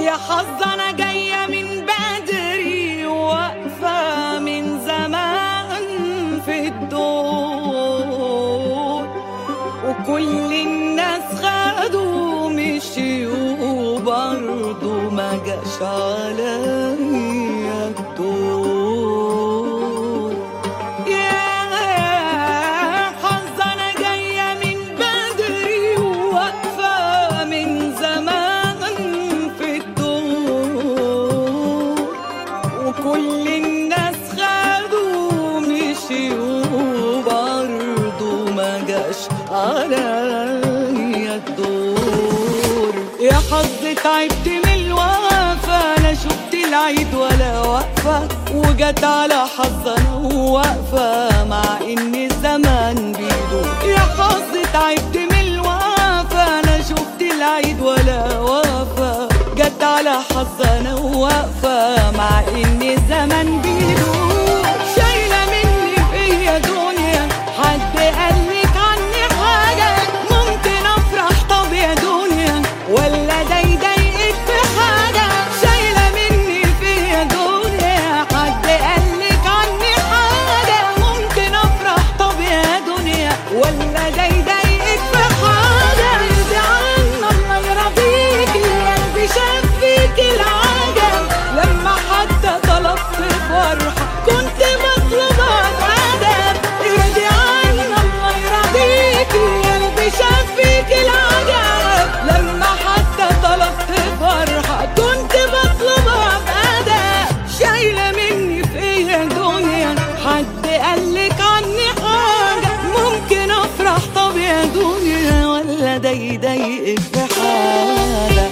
يا حظ انا جاية من بدري واقفة من زمان في الدور وكل الناس خدوا مشيوا برضو ما جاش عليا الدور يا حظ انا جاية من بدري واقفة من زمان في الدور وكل الناس خدوا مشيوا برضو ما جاش عليا الدور يا حظ تعبت من الوقفة لا شفت العيد ولا واقفة وجت على حظ انا واقفة مع ان الزمان بيدور يا حظ تعبت من الوقفة لا شفت العيد ولا واقفة جت على حظ انا واقفة مع ان الزمن بيدور شايلة مني فيا دنيا حد قالك عني حاجة ممكن افرح طب يا دنيا ولا ده يضايقك في حاجة شايلة مني فيا دنيا حد قالك عني حاجة ممكن افرح طب يا دنيا ولا ده يضايقك في حاجة يرضي عنا الله يرضيكي قلبي شاف فيكي العجب لما حتى طلبت فرحة كنت مطلوبة بأدب يرضي عنا الله يرضيكي قلبي شاف فيكي العجب لما حتى طلبت فرحة كنت مطلوبة بأدب شايلة مني فيا دنيا حد قالك عني حاجة ممكن أفرح طب يا دنيا ولا ده يضايقك في حاجة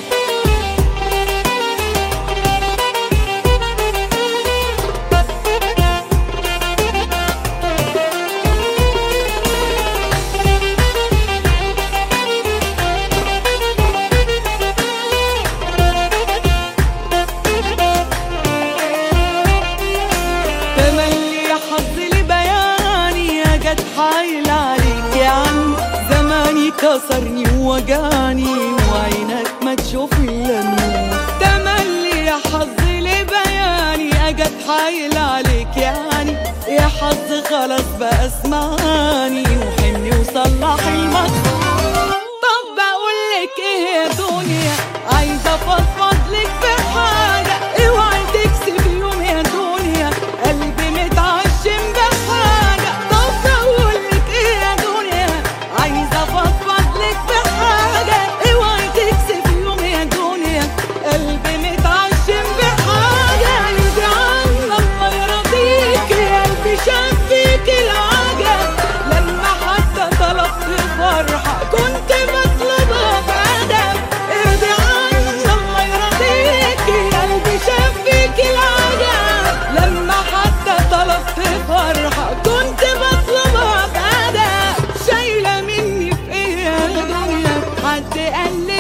تملي يا حظ لبياني يا جت حايل عليك يا عم زماني كسرني ووجعني وعينك ما تشوف الا النور تملي يا حظ لبياني اجت حايل عليك يعني يا حظ خلاص بقى اسمعني وحني وصلح المكسور طب بقول لك ايه يا دنيا عايزه افضفض لك بحاجه اوعي تكسب يوم يا دنيا قلبي متعشم بحاجه طب بقول لك ايه يا دنيا عايزه افضفض لك بحاجه اوعي تكسب يوم يا دنيا قلبي متعشم بحاجه يرضي عنا الله يرضيكي قلبي شاف فيكي العجب لما حتى طلبت فرحه كنت مطلوبه بأدب ارضي عنا الله يرضيكي قلبي شاف فيكي العجب لما حتى طلبت فرحه كنت مطلوبه بأدب شايله مني في ايه يا دنيا حد قال